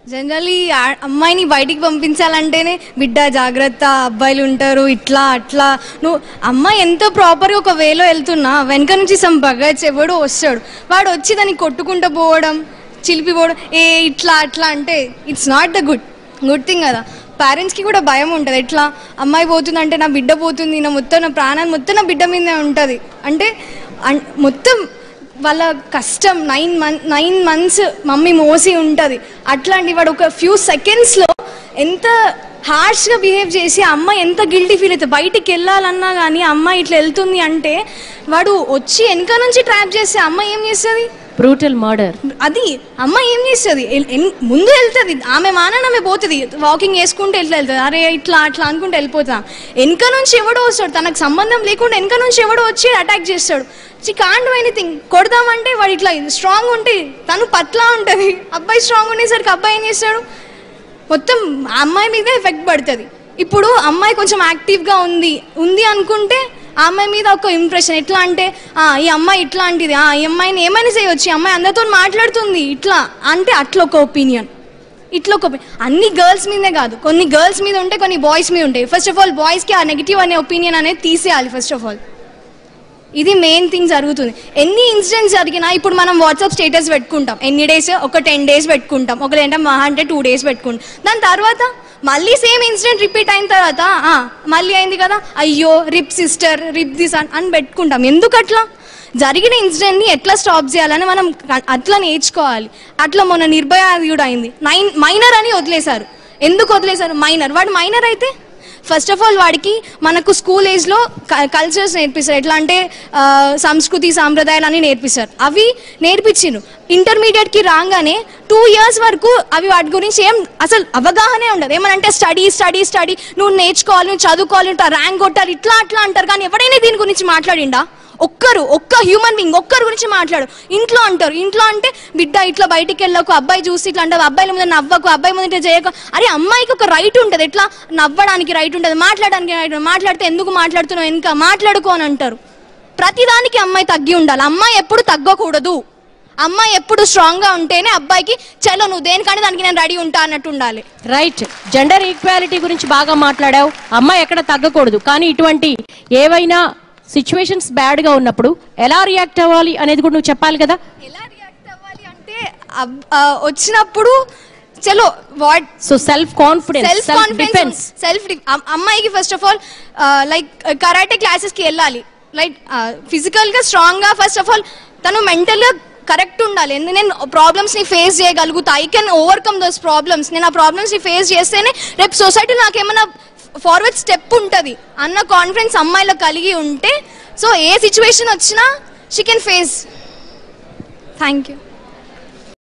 Generally అమ్మాయిని బయటికి పంపించాలంటేనే బిడ్డ జాగ్రత్త అబ్బాయిలు ఉంటారు ఇట్లా అట్లా నువ్వు అమ్మాయి ఎంతో ప్రాపర్గా ఒక వేలో వెళ్తున్నా వెనక నుంచి సమ్ బగచ్ ఎవడో వస్తాడు వాడు వచ్చి దాన్ని కొట్టుకుంటూ పోవడం చిలిపిపోవడం ఏ ఇట్లా అట్లా అంటే it's not the good good thing కదా పేరెంట్స్కి కూడా భయం ఉంటుంది ఎట్లా అమ్మాయి పోతుందంటే నా బిడ్డ పోతుంది నా మొత్తం నా ప్రాణాన్ని మొత్తం నా బిడ్డ మీదే ఉంటుంది అంటే అన్- మొత్తం వాళ్ళ కష్టం nine month nine months mummy మోసి ఉంటుంది అట్లాంటి వాడు ఒక ఫ్యూ సెకండ్స్లో ఎంత హార్ష్గా బిహేవ్ చేసి ఆ అమ్మాయి ఎంత గిల్టీ ఫీల్ అవుతుంది బయటికి వెళ్ళాలన్నా కానీ అమ్మాయి ఇట్లా వెళ్తుంది అంటే వాడు వచ్చి వెనక నుంచి ట్రాప్ చేస్తే అమ్మాయి ఏం చేస్తుంది బ్రూటల్ మర్డర్ అది అమ్మ ఏం చేస్తుంది ఎల్- ఎన్- ముందు వెళ్తుంది ఆమె మానని ఆమె పోతుంది వాకింగ్ వేసుకుంటూ ఎట్లా వెళ్తుంది అరే ఇట్లా అట్లా అనుకుంటూ వెళ్ళిపోతాం వెనక నుంచి ఎవడో వస్తాడు తనకు సంబంధం లేకుండా వెనక నుంచి ఎవడో వచ్చి అటాక్ చేస్తాడు చి కాండ్ ఎనీథింగ్ కొడదామంటే వాడు ఇట్లా స్ట్రాంగ్ ఉంటే తను పట్లా ఉంటుంది అబ్బాయి స్ట్రాంగ్ ఉండేసరికి అబ్బాయి ఏం చేస్తాడు మొత్తం ఆ అమ్మాయి మీదే ఎఫెక్ట్ పడుతుంది ఇప్పుడు అమ్మాయి కొంచెం యాక్టివ్గా ఉంది ఉంది అనుకుంటే ఆ అమ్మాయి మీద ఒక ఇంప్రెషన్ ఎట్లా అంటే "ఆ, ఈ అమ్మాయి ఇట్లాంటిది ఆ, ఈ అమ్మాయిని ఏమైనా చేయొచ్చు ఈ అమ్మాయి అందరితో మాట్లాడుతుంది ఇట్లా అంటే అట్లా ఒక ఒపీనియన్ ఇట్లా ఒక opinion. అన్ని గర్ల్స్ మీదే కాదు కొన్ని గర్ల్స్ మీద ఉంటే కొన్ని బాయ్స్ మీద ఉంటాయి ఫస్ట్ ఆఫ్ ఆల్ బాయ్స్కి ఆ నెగిటివ్ అనే ఒపీనియన్ అనేది తీసేయాలి ఫస్ట్ ఆఫ్ ఆల్ ఇది మెయిన్ థింగ్ జరుగుతుంది ఎన్ని ఇన్సిడెంట్స్ జరిగినా ఇప్పుడు మనం వాట్సాప్ స్టేటస్ పెట్టుకుంటాం ఎన్ని డేస్ ఒక టెన్ డేస్ పెట్టుకుంటాం ఒక ఏంటంటే మహా అంటే టూ డేస్ పెట్టుకుంటాం దాని తర్వాత మళ్ళీ సేమ్ ఇన్సిడెంట్ రిపీట్ అయిన తర్వాత "ఆ, మళ్ళీ అయింది కదా అయ్యో రిప్ సిస్టర్ రిప్ దిస్ అని అని పెట్టుకుంటాం ఎందుకు అట్లా జరిగిన ఇన్సిడెంట్ని ఎట్లా స్టాప్ చేయాలని మనం అట్లా నేర్చుకోవాలి అట్లా మొన్న నిర్భయ అది కూడా అయింది నైన్ మైనర్ అని వదిలేశారు ఎందుకు వదిలేశారు మైనర్ వాడు మైనర్ అయితే ఫస్ట్ ఆఫ్ ఆల్ వాడికి మనకు స్కూల్ ఏజ్లో కల్చర్స్ నేర్పిస్తారు ఎట్లా అంటే ఆ, సంస్కృతి సాంప్రదాయాలు అని నేర్పిస్తారు అవి నేర్పించిండ్రు ఇంటర్మీడియట్కి రాగానే టూ ఇయర్స్ వరకు అవి వాటి గురించి ఏం అసలు అవగాహనే ఉండదు ఏమనంటే స్టడీ స్టడీ స్టడీ నువ్వు నేర్చుకోవాలి నువ్వు చదువుకోవాలి నువ్వు ర్యాంక్ కొట్టాలి ఇట్లా అట్లా అంటారు కానీ ఎవడైనా దీని గురించి మాట్లాడిండా ఒక్కరు ఒక్క హ్యూమన్ బీయింగ్ ఒక్కరి గురించి మాట్లాడు ఇంట్లో అంటారు ఇంట్లో అంటే బిడ్డ ఇట్లా బయటికి వెళ్ళకు అబ్బాయి చూసి ఇట్లా అంటే అబ్బాయిల ముందు నవ్వకు అబ్బాయి ముందు ఇట్లా చేయకు అరే అమ్మాయికి ఒక రైట్ ఉంటుంది ఎట్లా నవ్వడానికి రైట్ ఉంటుంది మాట్లాడడానికి రైట్ ఉంటుంది మాట్లాడితే ఎందుకు మాట్లాడుతున్నావు ఇంకా మాట్లాడుకో అని అంటారు ప్రతిదానికి అమ్మాయి తగ్గి ఉండాలి అమ్మాయి ఎప్పుడు తగ్గకూడదు అమ్మాయి ఎప్పుడు స్ట్రాంగ్గా ఉంటేనే అబ్బాయికి చలో నువ్వు దేనికంటే దానికి నేను రెడీ ఉంటా అన్నట్టు ఉండాలి రైట్ జెండర్ ఈక్వాలిటీ గురించి బాగా మాట్లాడావు అమ్మాయి ఎక్కడ తగ్గకూడదు కానీ ఇటువంటి ఏవైనా సిచ్యువేషన్స్ బ్యాడ్ గా ఉన్నప్పుడు ఎలా రియాక్ట్ అవ్వాలి అనేది కూడా నువ్వు చెప్పాలి కదా ఎలా రియాక్ట్ అవ్వాలి అంటే అబ్- ఆ, వచ్చినప్పుడు చలో what so self confidence self self confidence defense self అమ్మాయికి first of all like karate క్లాసెస్కి వెళ్ళాలి లైక్ ఫిజికల్గా స్ట్రాంగ్గా ఫస్ట్ ఆఫ్ ఆల్ తను మెంటల్గా కరెక్ట్ ఉండాలి ఎందు నేను ప్రాబ్లమ్స్ని ఫేస్ చేయగలుగుతా I can overcome those problems నేను ఆ ప్రాబ్లమ్స్ని ఫేస్ చేస్తేనే రేపు సొసైటీలో నాకేమైనా ఫార్వర్డ్ స్టెప్ ఉంటుంది అన్న కాన్ఫిడెన్స్ అమ్మాయిలో కలిగి ఉంటే సో ఏ సిచ్యువేషన్ వచ్చినా she can face thank you